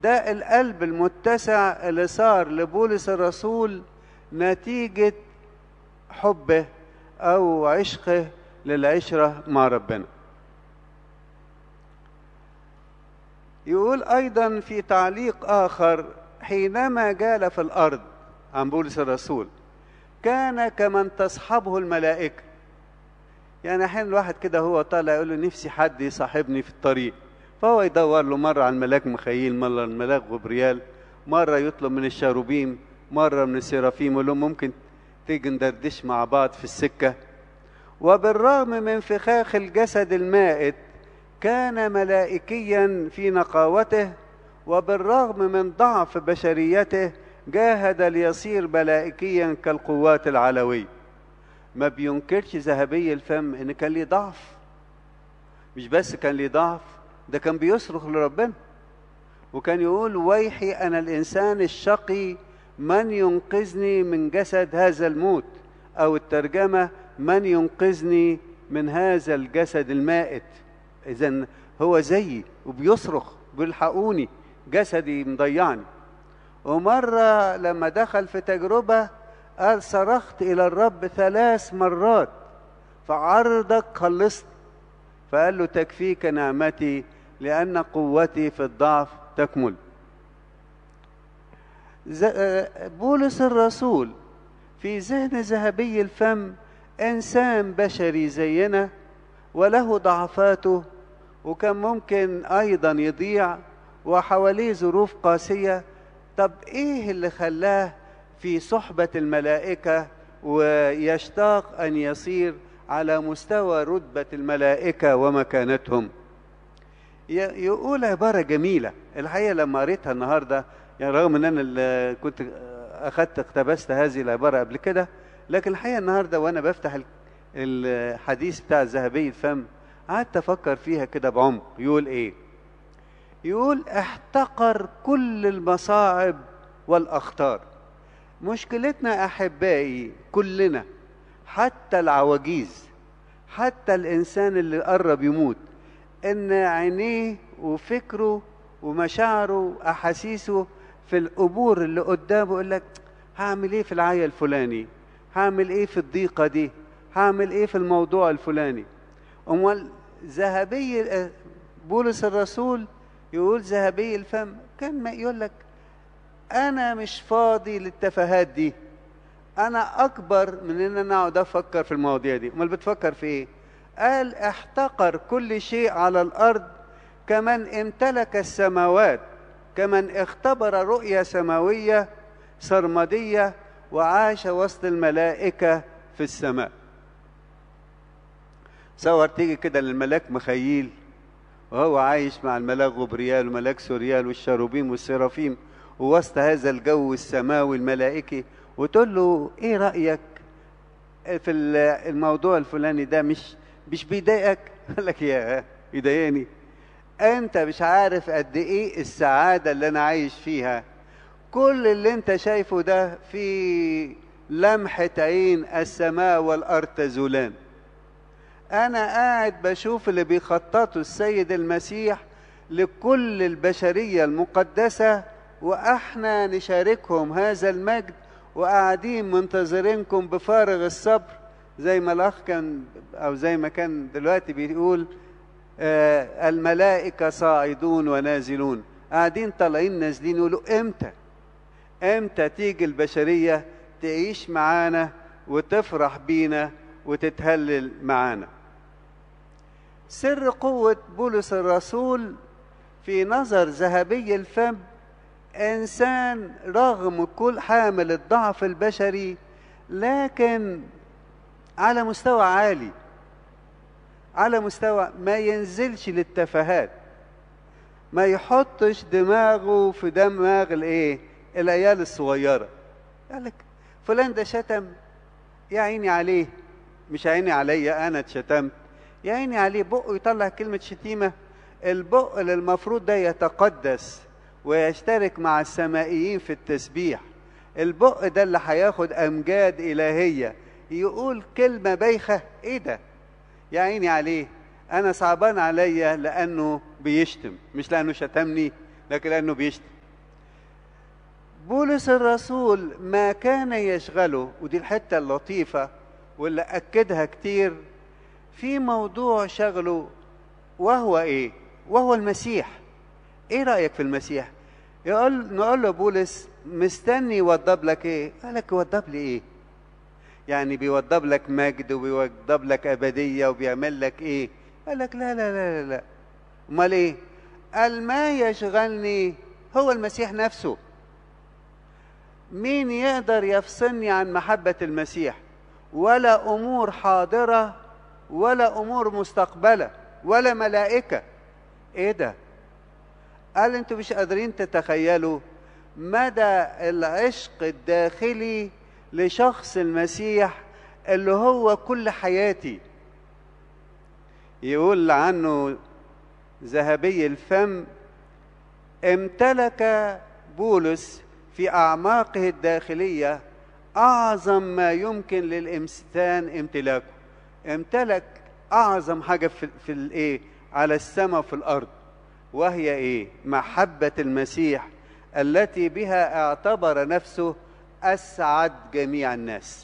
ده القلب المتسع اللي صار لبولس الرسول نتيجة حبه أو عشقه للعشرة مع ربنا يقول أيضا في تعليق آخر حينما جال في الأرض عن بولس الرسول كان كمن تصحبه الملائكة يعني أحيانا الواحد كده هو طالع يقول له نفسي حد يصاحبني في الطريق فهو يدور له مرة على الملاك مخيل مرة الملاك غبريال مرة يطلب من الشاروبيم مرة من السرافيم يقول لهم ممكن تيجي ندردش مع بعض في السكة وبالرغم من فخاخ الجسد المائت كان ملائكيا في نقاوته وبالرغم من ضعف بشريته جاهد ليصير ملائكيا كالقوات العلوية ما بينكرش ذهبي الفم ان كان ليه ضعف مش بس كان ليه ضعف ده كان بيصرخ لربنا وكان يقول ويحي انا الانسان الشقي من ينقذني من جسد هذا الموت او الترجمه من ينقذني من هذا الجسد المائت اذا هو زيي وبيصرخ بيلحقوني جسدي مضيعني ومره لما دخل في تجربه قال صرخت الى الرب ثلاث مرات فعرضك خلصت فقال له تكفيك نعمتي لان قوتي في الضعف تكمل بولس الرسول في ذهن ذهبي الفم انسان بشري زينا وله ضعفاته وكان ممكن ايضا يضيع وحواليه ظروف قاسيه طب ايه اللي خلاه في صحبه الملائكه ويشتاق ان يصير على مستوى رتبه الملائكه ومكانتهم يقول عباره جميله الحقيقه لما قريتها النهارده يعني رغم ان انا اللي كنت اخذت اقتبست هذه العباره قبل كده لكن الحقيقه النهارده وانا بفتح الحديث بتاع الذهبي الفم قعدت افكر فيها كده بعمق يقول ايه يقول احتقر كل المصاعب والاخطار مشكلتنا احبائي كلنا حتى العواجيز حتى الانسان اللي قرب يموت ان عينيه وفكره ومشاعره واحاسيسه في الامور اللي قدامه يقول لك هعمل ايه في العيا الفلاني هعمل ايه في الضيقه دي هعمل ايه في الموضوع الفلاني امال ذهبي بولس الرسول يقول ذهبي الفم كان ما يقول لك انا مش فاضي للتفاهات دي انا اكبر من ان انا اقعد افكر في المواضيع دي امال بتفكر في ايه قال احتقر كل شيء على الارض كمن امتلك السماوات كمن اختبر رؤية سماوية سرمدية وعاش وسط الملائكة في السماء صور تيجي كده للملاك مخيل وهو عايش مع الملاك غبريال وملاك سوريال والشاروبيم والسرافيم ووسط هذا الجو السماوي الملائكي وتقول له ايه رأيك في الموضوع الفلاني ده مش مش بيضايقك؟ قال لك يا يضايقني انت مش عارف قد ايه السعادة اللي انا عايش فيها كل اللي انت شايفه ده في لمحة عين السماء والارض تزولان انا قاعد بشوف اللي بيخططه السيد المسيح لكل البشرية المقدسة واحنا نشاركهم هذا المجد وقاعدين منتظرينكم بفارغ الصبر زي ما الاخ كان او زي ما كان دلوقتي بيقول آه الملائكة صاعدون ونازلون قاعدين طالعين نازلين يقولوا امتى امتى تيجي البشرية تعيش معانا وتفرح بينا وتتهلل معانا سر قوة بولس الرسول في نظر ذهبي الفم إنسان رغم كل حامل الضعف البشري لكن على مستوى عالي على مستوى ما ينزلش للتفاهات ما يحطش دماغه في دماغ الايه العيال الصغيره قال لك فلان ده شتم يا عيني عليه مش عيني عليا انا اتشتمت يا عيني عليه بقه يطلع كلمه شتيمه البق اللي المفروض ده يتقدس ويشترك مع السمائيين في التسبيح البق ده اللي هياخد امجاد الهيه يقول كلمه بايخه ايه ده يا عيني عليه انا صعبان عليا لانه بيشتم مش لانه شتمني لكن لانه بيشتم بولس الرسول ما كان يشغله ودي الحته اللطيفه واللي اكدها كتير في موضوع شغله وهو ايه وهو المسيح ايه رايك في المسيح يقول نقول له بولس مستني يوضب لك ايه قال لك يوضب لي ايه يعني بيوضب لك مجد وبيوضب لك ابديه وبيعمل لك ايه قال لك لا لا لا لا لا امال ايه قال ما يشغلني هو المسيح نفسه مين يقدر يفصلني عن محبه المسيح ولا امور حاضره ولا امور مستقبله ولا ملائكه ايه ده قال انتوا مش قادرين تتخيلوا مدى العشق الداخلي لشخص المسيح اللي هو كل حياتي يقول عنه ذهبي الفم امتلك بولس في اعماقه الداخليه اعظم ما يمكن للانسان امتلاكه امتلك اعظم حاجه في, في الايه على السماء وفي الارض وهي ايه محبه المسيح التي بها اعتبر نفسه اسعد جميع الناس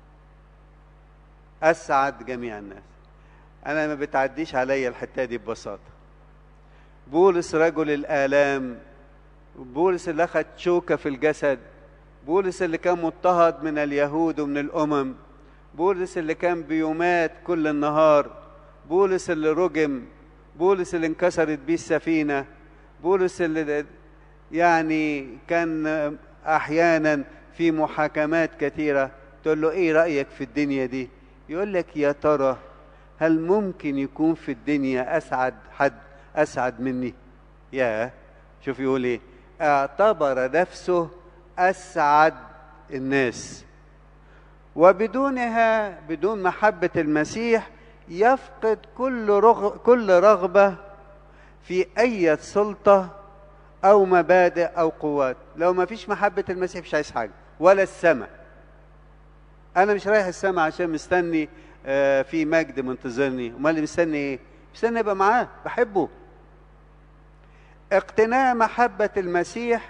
اسعد جميع الناس انا ما بتعديش عليا الحته دي ببساطه بولس رجل الالام بولس اللي اخذ شوكه في الجسد بولس اللي كان مضطهد من اليهود ومن الامم بولس اللي كان بيمات كل النهار بولس اللي رجم بولس اللي انكسرت بيه السفينه بولس اللي يعني كان احيانا في محاكمات كثيره تقول له ايه رايك في الدنيا دي يقول لك يا ترى هل ممكن يكون في الدنيا اسعد حد اسعد مني يا شوف يقول ايه اعتبر نفسه اسعد الناس وبدونها بدون محبه المسيح يفقد كل رغ... كل رغبه في اي سلطه او مبادئ او قوات لو ما فيش محبه المسيح مش عايز حاجه ولا السماء انا مش رايح السماء عشان مستني آه في مجد منتظرني امال اللي مستني ايه مستني ابقى معاه بحبه اقتناء محبه المسيح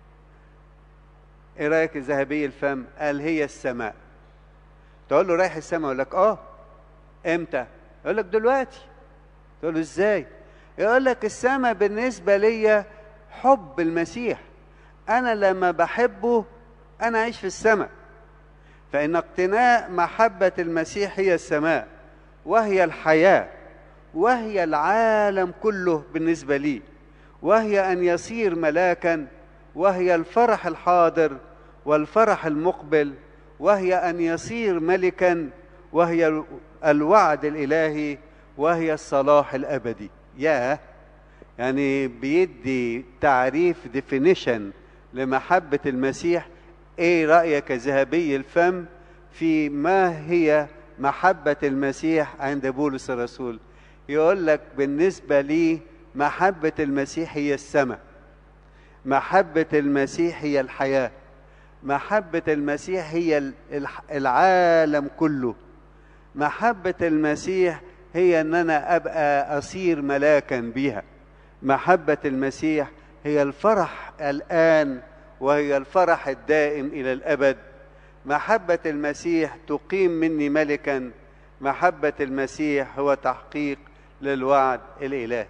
ايه رايك الذهبي الفم قال هي السماء تقول له رايح السماء يقول لك اه امتى يقول لك دلوقتي تقول له ازاي يقول لك السماء بالنسبه ليا حب المسيح انا لما بحبه انا عايش في السماء فان اقتناء محبه المسيح هي السماء وهي الحياه وهي العالم كله بالنسبه لي وهي ان يصير ملاكا وهي الفرح الحاضر والفرح المقبل وهي ان يصير ملكا وهي الوعد الالهي وهي الصلاح الابدي يا يعني بيدي تعريف definition لمحبه المسيح ايه رايك ذهبي الفم في ما هي محبه المسيح عند بولس الرسول يقول لك بالنسبه لي محبه المسيح هي السماء محبه المسيح هي الحياه محبه المسيح هي العالم كله محبه المسيح هي ان انا ابقى اصير ملاكا بها محبه المسيح هي الفرح الان وهي الفرح الدائم الى الابد محبه المسيح تقيم مني ملكا محبه المسيح هو تحقيق للوعد الالهي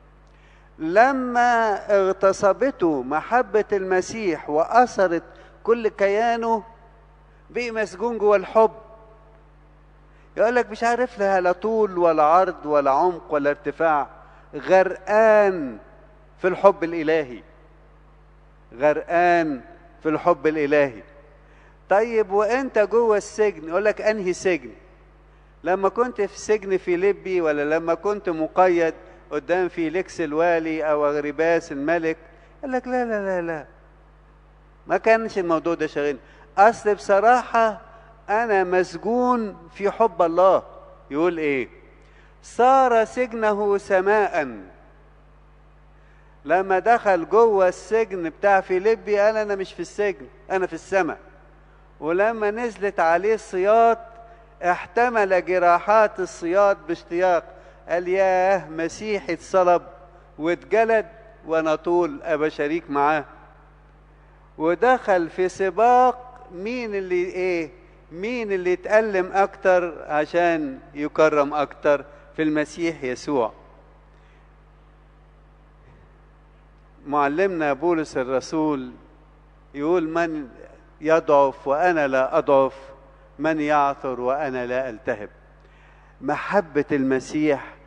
لما اغتصبته محبه المسيح واثرت كل كيانه بقي مسجون جوه الحب يقول لك مش عارف لها لا طول ولا عرض ولا عمق ولا ارتفاع غرقان في الحب الالهي غرقان في الحب الالهي طيب وانت جوه السجن يقول لك انهي سجن لما كنت في سجن فيليبي ولا لما كنت مقيد قدام فيليكس الوالي او اغرباس الملك قال لك لا لا لا لا ما كانش الموضوع ده شاغلني اصل بصراحه انا مسجون في حب الله يقول ايه صار سجنه سماء لما دخل جوه السجن بتاع فيليبي قال انا مش في السجن انا في السماء ولما نزلت عليه الصياط احتمل جراحات الصياط باشتياق قال ياه مسيحي اتصلب واتجلد وانا طول ابقى شريك معاه ودخل في سباق مين اللي ايه مين اللي يتألم اكتر عشان يكرم اكتر في المسيح يسوع معلمنا بولس الرسول يقول من يضعف وانا لا اضعف من يعثر وانا لا التهب محبه المسيح